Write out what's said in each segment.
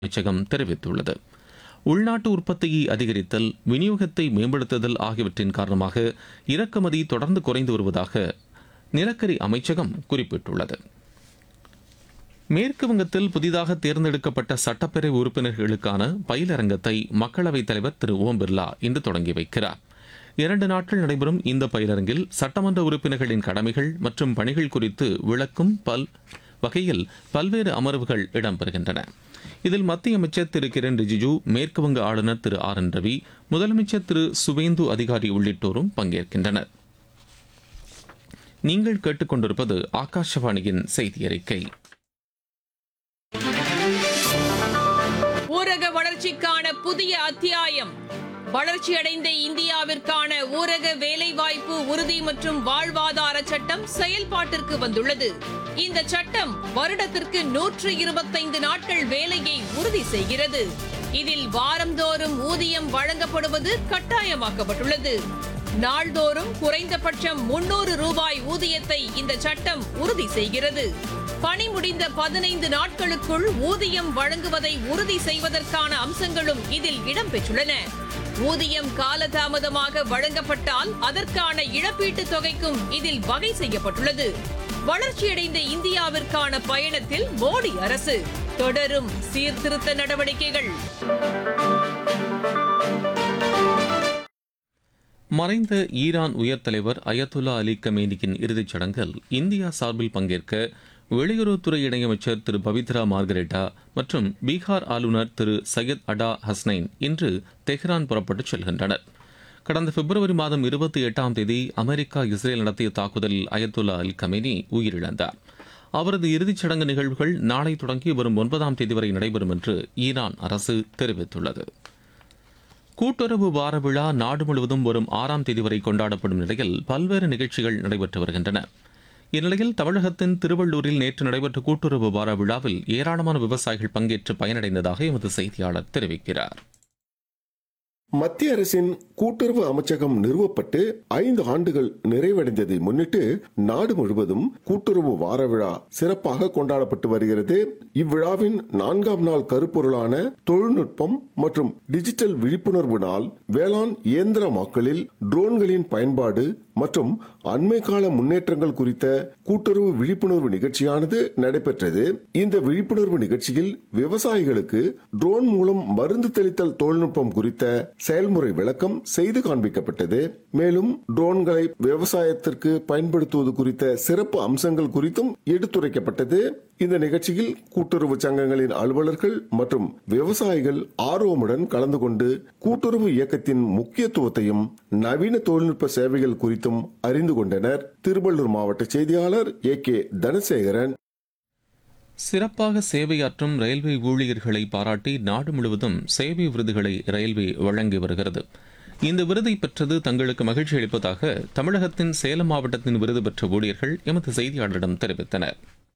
அமைச்சகம் தெரிவித்துள்ளது உள்நாட்டு உற்பத்தியை அதிகரித்தல் விநியோகத்தை மேம்படுத்துதல் ஆகியவற்றின் காரணமாக இறக்குமதி தொடர்ந்து குறைந்து வருவதாக நிலக்கரி அமைச்சகம் குறிப்பிட்டுள்ளது மேற்கு வங்கத்தில் புதிதாக தேர்ந்தெடுக்கப்பட்ட சட்டப்பேரவை உறுப்பினர்களுக்கான பயிலரங்கத்தை மக்களவைத் தலைவர் திரு ஓம் பிர்லா இன்று தொடங்கி வைக்கிறார் இரண்டு நாட்கள் நடைபெறும் இந்த பயிலரங்கில் சட்டமன்ற உறுப்பினர்களின் கடமைகள் மற்றும் பணிகள் குறித்து விளக்கும் பல் வகையில் பல்வேறு அமர்வுகள் இடம்பெறுகின்றன இதில் மத்திய அமைச்சர் திரு கிரண் ரிஜிஜு மேற்குவங்க ஆளுநர் திரு ஆர் என் ரவி முதலமைச்சர் திரு சுவேந்து அதிகாரி உள்ளிட்டோரும் பங்கேற்கின்றனர் நீங்கள் கேட்டுக்கொண்டிருப்பது ஆகாஷவாணியின் செய்தி அறிக்கை ஊரக வளர்ச்சிக்கான புதிய அத்தியாயம் வளர்ச்சியடைந்த இந்தியாவிற்கான ஊரக வேலைவாய்ப்பு உறுதி மற்றும் வாழ்வாதார சட்டம் செயல்பாட்டிற்கு வந்துள்ளது இந்த சட்டம் வருடத்திற்கு நூற்று இருபத்தைந்து நாட்கள் வேலையை உறுதி செய்கிறது இதில் வாரந்தோறும் ஊதியம் வழங்கப்படுவது கட்டாயமாக்கப்பட்டுள்ளது நாள்தோறும் குறைந்தபட்சம் முன்னூறு ரூபாய் ஊதியத்தை இந்த சட்டம் உறுதி செய்கிறது பணி முடிந்த பதினைந்து நாட்களுக்குள் ஊதியம் வழங்குவதை உறுதி செய்வதற்கான அம்சங்களும் இதில் இடம்பெற்றுள்ளன ஊதியம் காலதாமதமாக வழங்கப்பட்டால் அதற்கான இழப்பீட்டுத் தொகைக்கும் இதில் வகை செய்யப்பட்டுள்ளது வளர்ச்சியடைந்த இந்தியாவிற்கான பயணத்தில் மோடி அரசு தொடரும் சீர்திருத்த நடவடிக்கைகள் மறைந்த ஈரான் உயர் தலைவர் அயத்துல்லா அலி கமேனியின் இறுதிச் சடங்கில் இந்தியா சார்பில் பங்கேற்க வெளியுறவுத்துறை இணையமைச்சர் திரு பவித்ரா மார்கரெட்டா மற்றும் பீகார் ஆளுநர் திரு சையத் அடா ஹஸ்னைன் இன்று தெஹ்ரான் புறப்பட்டுச் செல்கின்றனர் கடந்த பிப்ரவரி மாதம் இருபத்தி எட்டாம் தேதி அமெரிக்கா இஸ்ரேல் நடத்திய தாக்குதலில் அயத்துல்லா அல் கமேனி உயிரிழந்தார் அவரது இறுதிச் சடங்கு நிகழ்வுகள் நாளை தொடங்கி வரும் ஒன்பதாம் தேதி வரை நடைபெறும் என்று ஈரான் அரசு தெரிவித்துள்ளது கூட்டுறவு வார விழா நாடு முழுவதும் வரும் ஆறாம் தேதி வரை கொண்டாடப்படும் நிலையில் பல்வேறு நிகழ்ச்சிகள் நடைபெற்று வருகின்றன இந்நிலையில் தமிழகத்தின் திருவள்ளூரில் நேற்று நடைபெற்ற கூட்டுறவு வார விழாவில் ஏராளமான விவசாயிகள் பங்கேற்று பயனடைந்ததாக எமது செய்தியாளர் தெரிவிக்கிறார் மத்திய அரசின் கூட்டுறவு அமைச்சகம் நிறுவப்பட்டு ஐந்து ஆண்டுகள் நிறைவடைந்ததை முன்னிட்டு நாடு முழுவதும் கூட்டுறவு வார விழா சிறப்பாக கொண்டாடப்பட்டு வருகிறது இவ்விழாவின் நான்காம் நாள் கருப்பொருளான தொழில்நுட்பம் மற்றும் டிஜிட்டல் விழிப்புணர்வு நாள் வேளாண் இயந்திரமாக்கலில் ட்ரோன்களின் பயன்பாடு மற்றும் அண்மை கால முன்னேற்றங்கள் குறித்த கூட்டுறவு விழிப்புணர்வு நிகழ்ச்சியானது நடைபெற்றது இந்த விழிப்புணர்வு நிகழ்ச்சியில் விவசாயிகளுக்கு ட்ரோன் மூலம் மருந்து தெளித்தல் தொழில்நுட்பம் குறித்த செயல்முறை விளக்கம் செய்து காண்பிக்கப்பட்டது மேலும் ட்ரோன்களை விவசாயத்திற்கு பயன்படுத்துவது குறித்த சிறப்பு அம்சங்கள் குறித்தும் எடுத்துரைக்கப்பட்டது இந்த நிகழ்ச்சியில் கூட்டுறவு சங்கங்களின் அலுவலர்கள் மற்றும் விவசாயிகள் ஆர்வமுடன் கலந்து கொண்டு கூட்டுறவு இயக்கத்தின் முக்கியத்துவத்தையும் நவீன தொழில்நுட்ப சேவைகள் குறித்தும் அறிந்து கொண்டனர் திருவள்ளூர் மாவட்ட செய்தியாளர் ஏ கே தனசேகரன் சிறப்பாக சேவையாற்றும் ரயில்வே ஊழியர்களை பாராட்டி நாடு முழுவதும் சேவை விருதுகளை ரயில்வே வழங்கி வருகிறது இந்த விருதை பெற்றது தங்களுக்கு மகிழ்ச்சி அளிப்பதாக தமிழகத்தின் சேலம் மாவட்டத்தின் விருது பெற்ற ஊழியர்கள் எமது செய்தியாளரிடம் தெரிவித்தனர்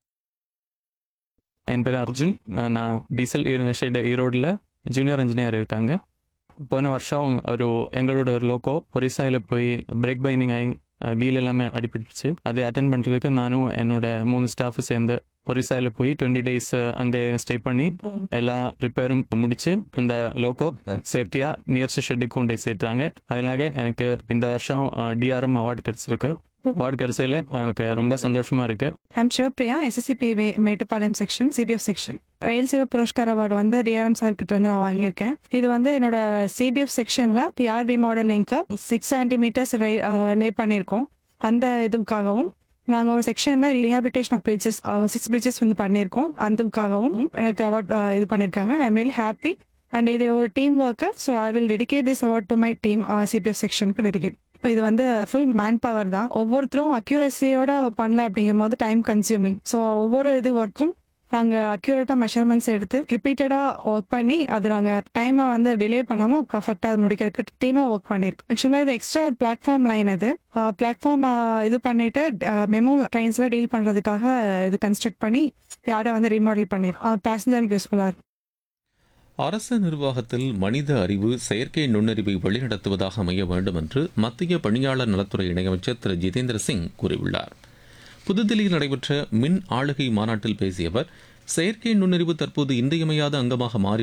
என் பேர் அர்ஜுன் நான் நான் டீசல் யூனிவர்சிட்டி ஈரோடில் ஜூனியர் இன்ஜினியர் இருக்காங்க போன வருஷம் ஒரு எங்களோட ஒரு லோக்கோ ஒரிசாயில் போய் பிரேக் பைனிங் ஆகி வீல் எல்லாமே அடிபட்டுச்சு அதை அட்டன் பண்ணுறதுக்கு நானும் என்னோட மூணு ஸ்டாஃப் சேர்ந்து ஒரிசாயில் போய் டுவெண்ட்டி டேஸ் அங்கே ஸ்டே பண்ணி எல்லா ரிப்பேரும் முடிச்சு இந்த லோக்கோ சேஃப்டியாக நியர்ஸ்ட் ஷெட்டுக்கு கொண்டு போய் சேர்த்தாங்க அதனால எனக்கு இந்த வருஷம் டிஆர்எம் அவார்டு கிடைச்சிருக்கு அவார்டு கிடைச்சதுல எனக்கு ரொம்ப சந்தோஷமா இருக்கு I'm Sivapriya SSCP Mettupalayam section CPF section rail சேவை புரஸ்கார் அவார்டு வந்து டிஆர்எம் சார் கிட்ட வந்து நான் வாங்கியிருக்கேன் இது வந்து என்னோட சிபிஎஃப் செக்ஷன்ல PRP model link six centimetres lay பண்ணியிருக்கோம் அந்த இதுக்காகவும் நாங்கள் ஒரு செக்ஷன்ல rehabilitation of bridges six bridges வந்து பண்ணியிருக்கோம் அதுக்காகவும் எனக்கு அவார்ட் இது பண்ணியிருக்காங்க I am very happy and இது ஒரு team work so I will dedicate this award to my team CPF செக்ஷனுக்கு டெடிகேட் இப்போ இது வந்து ஃபுல் மேன் பவர் தான் ஒவ்வொருத்தரும் அக்யூரஸியோட பண்ணல அப்படிங்கும் போது டைம் கன்சியூமிங் ஸோ ஒவ்வொரு இது ஒர்க்கும் நாங்கள் அக்யூரேட்டாக மெஷர்மெண்ட்ஸ் எடுத்து ரிப்பீட்டடாக ஒர்க் பண்ணி அது நாங்கள் டைமை வந்து டிலே பண்ணாமல் பர்ஃபெக்டாக முடிக்கிறதுக்கு டீமாக ஒர்க் பண்ணியிருக்கோம் ஆக்சுவலாக இது எக்ஸ்ட்ரா பிளாட்ஃபார்ம் லைன் இது பிளாட்ஃபார்ம் இது பண்ணிட்டு மெமோ ட்ரெயின்ஸில் டீல் பண்ணுறதுக்காக இது கன்ஸ்ட்ரக்ட் பண்ணி யாரை வந்து ரீமாடல் பண்ணியிருக்கோம் பேசஞ்சருக்கு யூஸ்ஃபுல்லாக இருக்கும் அரசு நிர்வாகத்தில் மனித அறிவு செயற்கை நுண்ணறிவை வழிநடத்துவதாக அமைய வேண்டும் என்று மத்திய பணியாளர் நலத்துறை இணையமைச்சர் திரு ஜிதேந்திர சிங் கூறியுள்ளார் புதுதில்லியில் நடைபெற்ற மின் ஆளுகை மாநாட்டில் பேசிய அவர் செயற்கை நுண்ணறிவு தற்போது இன்றியமையாத அங்கமாக மாறி